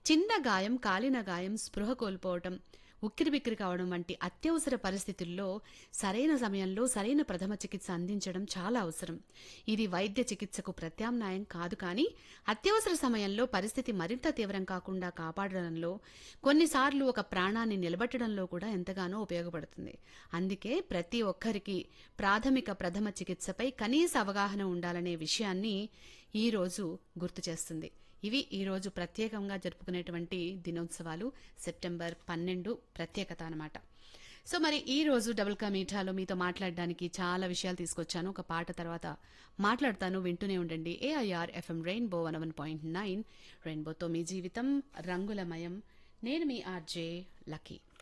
చిన్న గాయం కాలిన గాయం స్పృహ కోల్పోవటం ఉక్కిరిబిక్కిరి కావడం వంటి అత్యవసర పరిస్థితుల్లో సరైన సమయంలో సరైన ప్రథమ చికిత్స అందించడం చాలా అవసరం ఇది వైద్య చికిత్సకు ప్రత్యామ్నాయం కాదు కానీ అత్యవసర సమయంలో పరిస్థితి మరింత తీవ్రం కాకుండా కాపాడడంలో కొన్నిసార్లు ఒక ప్రాణాన్ని నిలబెట్టడంలో కూడా ఎంతగానో ఉపయోగపడుతుంది అందుకే ప్రతి ఒక్కరికి ప్రాథమిక ప్రథమ చికిత్సపై కనీస అవగాహన ఉండాలనే విషయాన్ని ఈ రోజు గుర్తు చేస్తుంది ఇవి ఈ రోజు ప్రత్యేకంగా జరుపుకునేటువంటి దినోత్సవాలు సెప్టెంబర్ పన్నెండు ప్రత్యేకత అన్నమాట సో మరి ఈ రోజు డబుల్ కా మీఠాలో మీతో మాట్లాడడానికి చాలా విషయాలు తీసుకొచ్చాను ఒక పాట తర్వాత మాట్లాడతాను వింటూనే ఉండండి AIR FM rainbow one one point nine రెయిన్బోతో మీ జీవితం రంగులమయం నేను మీ ఆర్జే లక్కీ